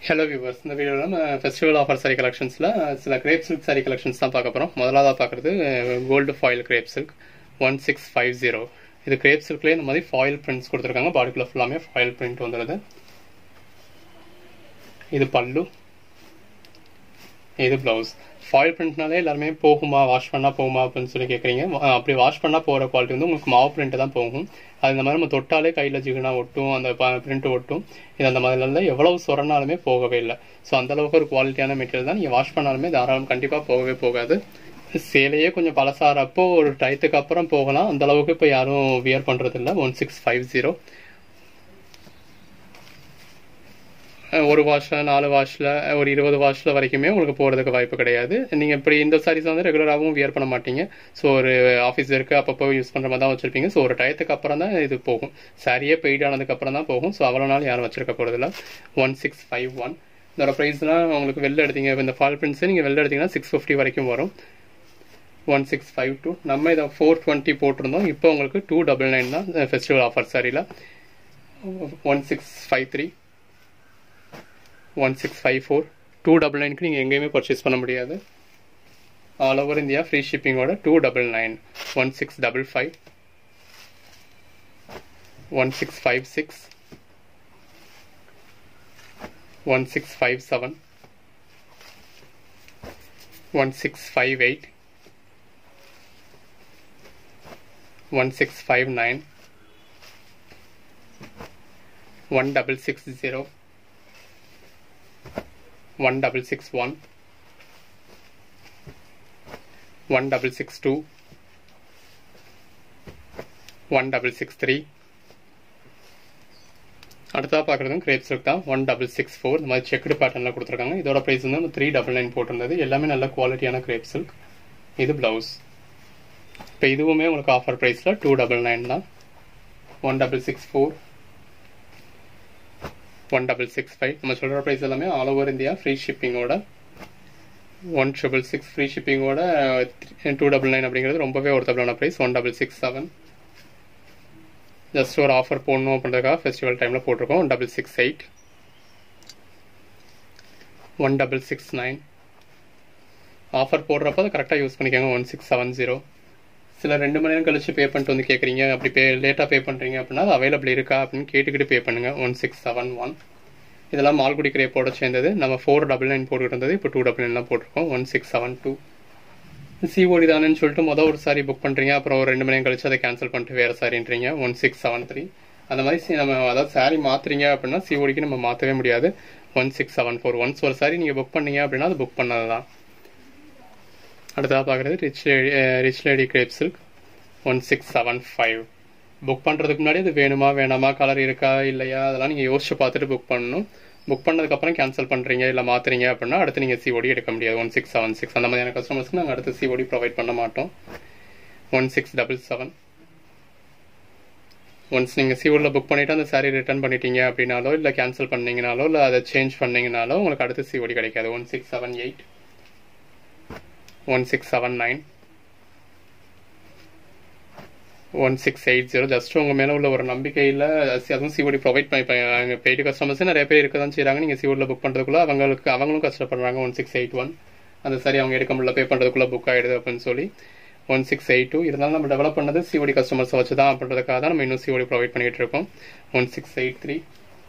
hello viewers இந்த வீடியோவில் நம்ம ஃபெஸ்டிவல் ஆஃபர் சாரி கலெக்ஷன்ஸில் சில கிரேப் சில்க் சாரி கலெக்ஷன்ஸ் தான் பார்க்க போகிறோம் முதலாவதாக பார்க்குறது gold foil crepe silk one six five zero இது கிரேப் சில்க்லேயே இந்த மாதிரி ஃபாயில் பிரிண்ட்ஸ் கொடுத்துருக்காங்க பாடிக்குள்ள ஃபுல்லாமே ஃபாயில் பிரிண்ட் வந்துடுது இது பல்லு இது ப்ளவுஸ் ஃபாயில் பிரிண்ட்னாலே எல்லாருமே போகுமா வாஷ் பண்ணால் போகுமா அப்படின்னு சொல்லி கேட்குறீங்க அப்படி வாஷ் பண்ணால் போகிற குவாலிட்டி வந்து உங்களுக்கு மாவு பிரிண்ட் தான் போகும் அது இந்த மாதிரி நம்ம தொட்டாலே கையில் ஜிகுனா ஒட்டும் அந்த பிரிண்ட் ஒட்டும் இது அந்த மாதிரிலாம் எவ்வளவு சொரனாலுமே போகவே இல்லை ஸோ அந்த அளவுக்கு ஒரு குவாலிட்டியான மெட்டீரியல் தான் நீங்கள் வாஷ் பண்ணாலுமே தாராளம் கண்டிப்பாக போகவே போகாது சேலையே கொஞ்சம் பழசாகிறப்போ ஒரு டயத்துக்கு அப்புறம் போகலாம் அந்த அளவுக்கு இப்போ யாரும் வியர் பண்ணுறது இல்லை ஒன் சிக்ஸ் ஃபைவ் ஜீரோ ஒரு வாஷில் நாலு வாஷில் ஒரு இருபது வாஷில் வரைக்குமே உங்களுக்கு போகிறதுக்கு வாய்ப்பு கிடையாது நீங்கள் இப்படி இந்த சாரீஸ் வந்து ரெகுலராகவும் வியர் பண்ண மாட்டீங்க ஸோ ஒரு ஆஃபீஸ் இருக்குது அப்பப்போ யூஸ் பண்ணுற மாதிரி தான் வச்சுருப்பீங்க ஸோ ஒரு டயத்துக்கு அப்புறம் தான் இது போகும் சாரியே பெய்ட் ஆனதுக்கு அப்புறம் தான் போகும் ஸோ அவ்வளோ நாள் யாரும் வச்சிருக்க போகிறதில்ல ஒன் சிக்ஸ் ஃபைவ் ஒன் இதோட ப்ரைஸ்லாம் உங்களுக்கு வெளில எடுத்தீங்க இந்த ஃபால் பிரிண்ட்ஸு நீங்கள் வெளில எடுத்தீங்கன்னா சிக்ஸ் ஃபிஃப்டி வரைக்கும் வரும் ஒன் சிக்ஸ் ஃபைவ் டூ நம்ம இதை ஃபோர் டுவெண்ட்டி போட்டிருந்தோம் இப்போ உங்களுக்கு டூ டபுள் நைன் தான் ஃபெஸ்டிவல் ஆஃபர் சாரியில் one six five three one six five four two double நைனுக்கு நீங்கள் எங்கேயுமே பர்ச்சேஸ் பண்ண முடியாது ஆல் ஓவர் இந்தியா ஃப்ரீ ஷிப்பிங்கோட two double nine one six double five one six five six one six five seven one six five eight one six five nine one double six zero one double six one one double six two one double six three அடுத்தா பார்க்குறதும் crepe silk தான் one double six four இந்த மாதிரி checked பேட்டர்னில் கொடுத்துருக்காங்க இதோட price வந்து three double nine போட்டிருந்தது எல்லாமே நல்ல குவாலிட்டியான கிரேப் சில்க் இது ப்ளவுஸ் இப்போ இதுவுமே உங்களுக்கு ஆஃபர் ப்ரைஸில் டூ டபுள் நைன் தான் one double six four one double six five நம்ம சொல்கிற ப்ரைஸ் எல்லாமே ஆல் ஓவர் இந்தியா ஃப்ரீ ஷிப்பிங்கோட ஒன் ட்ரிபிள் சிக்ஸ் ஃப்ரீ ஷிப்பிங்கோட டூ டபுள் நைன் அப்படிங்கிறது ரொம்பவே ஒருத்தபிளான price one double six seven just ஒரு ஆஃபர் போடணும் அப்படின்றதுக்காக ஃபெஸ்டிவல் டைமில் போட்டிருக்கோம் one double six eight one double six nine offer போடுறப்ப அதை கரெக்டாக யூஸ் பண்ணிக்கோங்க ஒன் சிக்ஸ் செவன் ஜீரோ சில ரெண்டு மணி நேரம் கழிச்சு பே பண்ணிட்டு வந்து கேட்குறீங்க அப்படி பே லேட்டாக பே பண்ணுறீங்க அப்படின்னா அது அவைலபிள் இருக்கா அப்படின்னு கேட்டுக்கிட்டு பே பண்ணுங்கள் ஒன் சிக்ஸ் செவன் ஒன் இதெல்லாம் மால்குடி கிரேப்போட சேர்ந்தது நம்ம ஃபோர் டபுள் நைன் போட்டுக்கிட்டு இருந்தது இப்போ டூ டபுள் நைன் தான் போட்டிருக்கோம் one six seven two COD தானேன்னு சொல்லிட்டு மொதல் ஒரு சாரி புக் பண்ணுறீங்க அப்புறம் ஒரு ரெண்டு மணி நேரம் கழிச்சு அதை கேன்சல் பண்ணிட்டு வேறு சாரின்றீங்க ஒன் சிக்ஸ் செவன் த்ரீ அந்த மாதிரி நம்ம அதாவது சாரி மாற்றுறீங்க அப்படின்னா சிஓடிக்கு நம்ம மாற்றவே முடியாது one six seven four once ஒரு சாரி நீங்கள் புக் பண்ணீங்க அப்படின்னா அது புக் பண்ணது தான் அடுத்ததாக பார்க்குறது rich rich lady crepe silk one six seven five book பண்ணுறதுக்கு முன்னாடி அது வேணுமா வேணாமா கலர் இருக்கா இல்லையா அதெல்லாம் நீங்கள் யோசிச்சு பார்த்துட்டு புக் பண்ணணும் புக் பண்ணதுக்கப்புறம் கேன்சல் பண்ணுறீங்க இல்லை மாற்றுறீங்க அப்படின்னா அடுத்து நீங்கள் சிஓடி எடுக்க முடியாது ஒன் சிக்ஸ் செவன் சிக்ஸ் அந்த மாதிரியான கஸ்டமர்ஸ்க்கு நாங்கள் அடுத்து சிஓடி ப்ரொவைட் பண்ண மாட்டோம் one six double seven once நீங்கள் சிஓடியில் புக் பண்ணிவிட்டு அந்த சாரீ ரிட்டர்ன் பண்ணிட்டீங்க அப்படின்னாலோ இல்லை கேன்சல் பண்ணீங்கனாலோ இல்லை அதை சேஞ்ச் பண்ணீங்கனாலோ உங்களுக்கு அடுத்து சிஓடி கிடைக்காது one six seven eight one six seven nine one six eight zero just உங்கள் மேலே உள்ள ஒரு நம்பிக்கையில் அதுவும் சிஓடி ப்ரொவைட் பண்ணி அங்கே பெய்டு கஸ்டமர்ஸ் நிறைய பேர் இருக்க தான் செய்கிறாங்க நீங்கள் சிஓடியில் புக் பண்ணுறதுக்குள்ள அவங்களுக்கு அவங்களும் கஷ்டப்படுறாங்க ஒன் சிக்ஸ் எயிட் ஒன் அந்த சரி அவங்க எடுக்க முடியல பே பண்ணுறதுக்குள்ள புக் ஆகிடுது அப்படின்னு சொல்லி ஒன் சிக்ஸ் எயிட் டூ இருந்தாலும் நம்ம டெவலப் பண்ணது சிஓடி கஸ்டமர்ஸை வச்சு தான் பண்ணுறதுக்காக தான் நம்ம இன்னும் சிஓடி ப்ரொவைட் பண்ணிகிட்டு இருக்கோம் one six eight three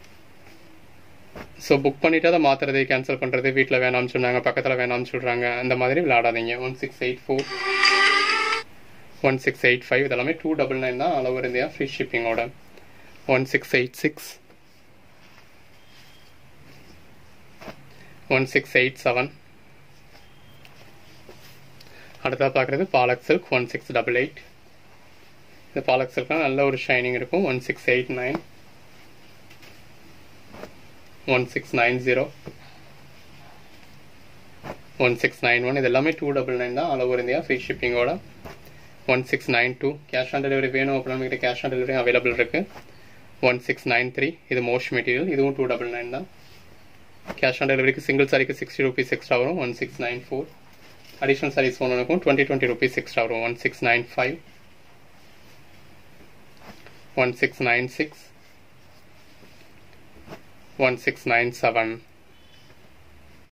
so book பண்ணிவிட்டு அதை மாற்றுறது கேன்சல் பண்ணுறது வீட்டில் வேணாம்னு சொன்னாங்க பக்கத்தில் வேணாம்னு சொல்கிறாங்க அந்த மாதிரி விளையாடாதீங்க one six eight four one six eight five இதெல்லாமே டூ டபுள் நைன் தான் ஆல் ஓவர் இந்தியா ஃப்ரீ ஷிப்பிங்கோட one six eight six one six eight seven அடுத்தா பார்க்குறது Palak silk one six double eight இந்த பாலக் சில்க்லாம் நல்ல ஒரு ஷைனிங் இருக்கும் one six eight nine one six nine zero one six nine one இது எல்லாமே டூ டபுள் நைன் தான் ஆல் ஓவர் இந்தியா ஃப்ரீ ஷிப்பிங்கோட one six nine two cash on delivery வேணும் அப்படின்னா நம்மகிட்ட கேஷ் ஆன் டெலிவரி அவைலபிள் இருக்கு one six nine three இது most material இதுவும் டூ டபுள் நைன் தான் கேஷ் ஆன் டெலிவரிக்கு சிங்கிள் சாரிக்கு சிக்ஸ்டி ருபீஸ் எக்ஸ்ட்ரா வரும் one six nine four additional saris ஒன்றுக்கும் டுவெண்ட்டி டுவெண்ட்டி ருபீஸ் எக்ஸ்ட்ரா வரும் one six nine five one six nine six one six nine seven